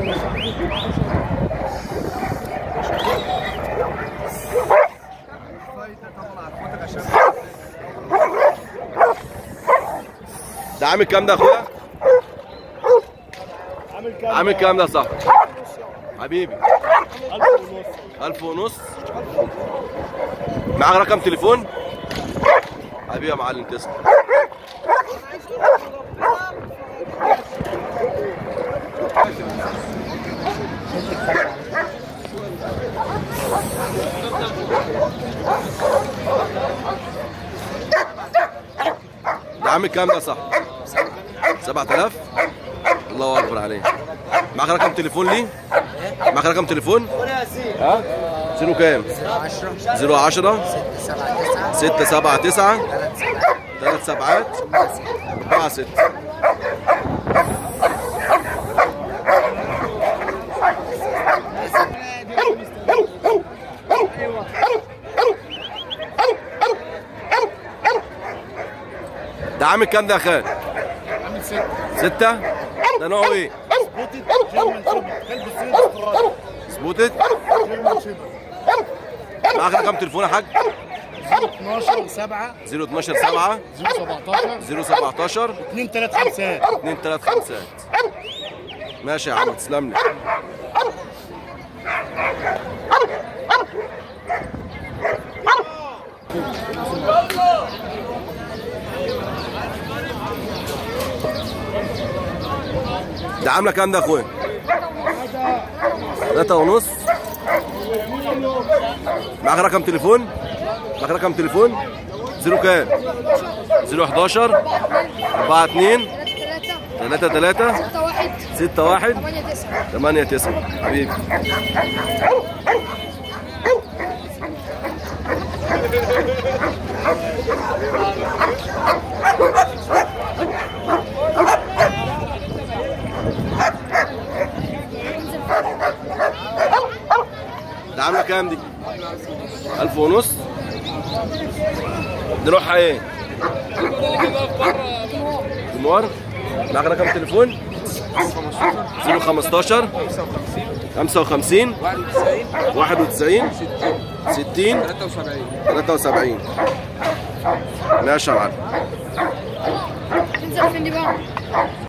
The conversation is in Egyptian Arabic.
ده عامل كام ده يا اخويا؟ عامل كام؟ عامل كام ده صح؟ حبيبي 1000 ونص ألف ونص معاك رقم تليفون؟ حبيبي يا معلم تسلم ده عامل كام ده صح؟ 7000 الله اكبر عليك معاك رقم تليفون ليه؟ معاك رقم تليفون؟ ها؟ زيرو كام؟ 10 زيرو 10 7 9 6 7 9 3 3 7 سبعات 4 6 ده عامل كام ده يا خال؟ عامل 6 ستة؟ ده نوعه ايه؟ سبوتد جيرمان شيبر كلب الصين استرالي سبوتد؟ جيرمان شيبر معاك رقم تليفون يا حاج؟ 12 7 012 7 017 017 2 3 5 2 3 5 ماشي يا عم تسلم لي ده عامله كام ده يا اخويا؟ ثلاثة ونص معاك رقم تليفون؟ معاك رقم تليفون؟ زيرو كام؟ زيرو 11 4 2 ثلاثة 3 3 ستة واحد 6 1 ثمانية 8 تسعة 9 حبيبي ده عامله كام دي؟ ألف ونص نروحها ايه؟ دموار معاك رقم تليفون؟ 015 55 91 60 73 ماشي يا معلم تنزل فين دي بقى؟